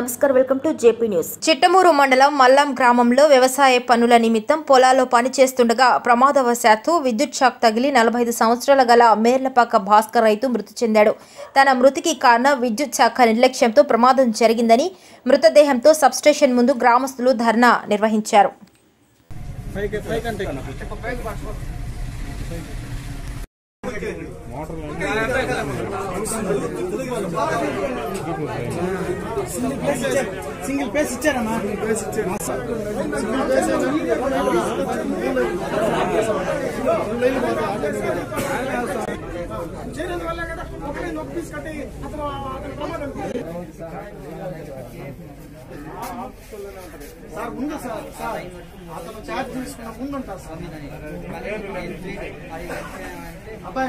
నమస్కారం welcome to JP news Chittamuru మండలం మల్లం గ్రామంలో వ్యవసాయ పనుల నిమిత్తం పొలాల్లో పనిచేస్తుండగా ప్రమాదవశాత్తు విద్యుత్ షాక్ తగిలి నలభై ఐదు సంవత్సరాల గల మేర్లపాక భాస్కర్ రైతు మృతి చెందాడు తన మృతికి కారణం విద్యుత్ శాఖ నిర్లక్ష్యంతో ప్రమాదం జరిగిందని మృతదేహంతో సబ్స్టేషన్ ముందు గ్రామస్తులు ధర్నా నిర్వహించారు సింగిల్ పేస్ ఇచ్చారమ్మా సార్ ముందు సార్ సార్ అతను చార్జ్ తీసుకున్న ముందు ఉంటారు సార్ అబ్బాయి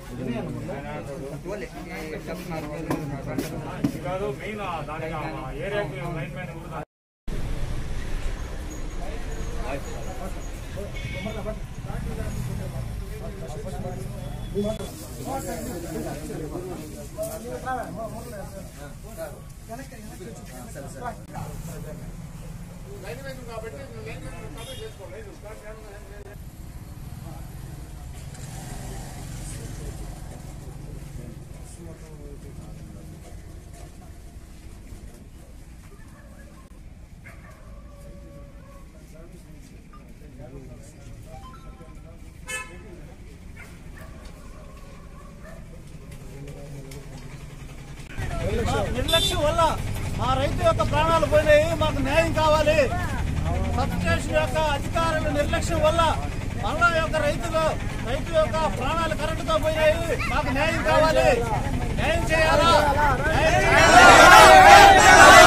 నిర్లక్ష్యం వల్ల మా రైతు యొక్క ప్రాణాలు పోయినాయి మాకు న్యాయం కావాలి సబ్స్టేషన్ యొక్క అధికారుల నిర్లక్ష్యం వల్ల మళ్ళా యొక్క రైతులు రైతు యొక్క ప్రాణాలు కరెంటుతో పోయినాయి మాకు న్యాయం కావాలి న్యాయం చేయాలా న్యాయం చేయాలా?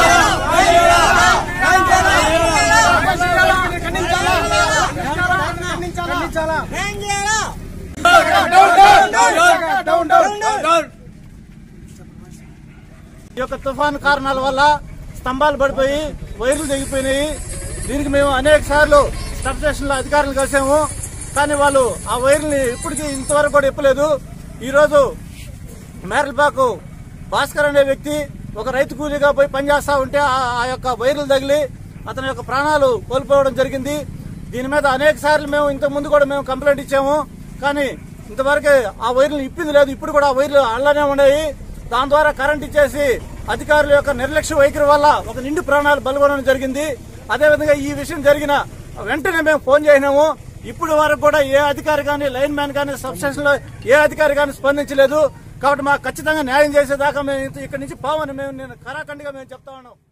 ఖండించాలా? ఈ యొక్క తుఫాను కారణాల వల్ల స్తంభాలు పడిపోయి వైర్లు తెగిపోయినాయి దీనికి మేము అనేక సార్లు సబ్ స్టేషన్లో అధికారులు కలిసాము కానీ వాళ్ళు ఆ వైర్ని ఇప్పటికీ ఇంతవరకు కూడా ఇప్పలేదు ఈరోజు మేరల్పాకు భాస్కర్ అనే వ్యక్తి ఒక రైతు కూలీగా పోయి పనిచేస్తా ఉంటే ఆ- ఆ యొక్క వైర్లు తగిలి అతని యొక్క ప్రాణాలు కోల్పోవడం జరిగింది దీని మీద అనేక సార్లు మేము ఇంతకు ముందు కూడా మేము కంప్లైంట్ ఇచ్చాము కానీ ఇంతవరకు ఆ వైర్లు ఇప్పింది లేదు ఇప్పుడు కూడా ఆ వైర్లు అల్లనే ఉన్నాయి దాని ద్వారా కరెంట్ ఇచ్చేసి అధికారుల యొక్క నిర్లక్ష్య వైఖరి వల్ల ఒక నిండు ప్రాణాలు బలగొనడం జరిగింది అదేవిధంగా ఈ విషయం జరిగిన వెంటనే మేము ఫోన్ చేసినాము ఇప్పుడు వరకు కూడా ఏ అధికారి కానీ లైన్ మ్యాన్ కానీ సబ్స్టేషన్ లో ఏ అధికారి కానీ స్పందించలేదు కాబట్టి మాకు ఖచ్చితంగా న్యాయం చేసేదాకా మేము ఇక్కడి నుంచి పోవని మేము నేను కరాఖండిగా మేము చెప్తా ఉన్నాం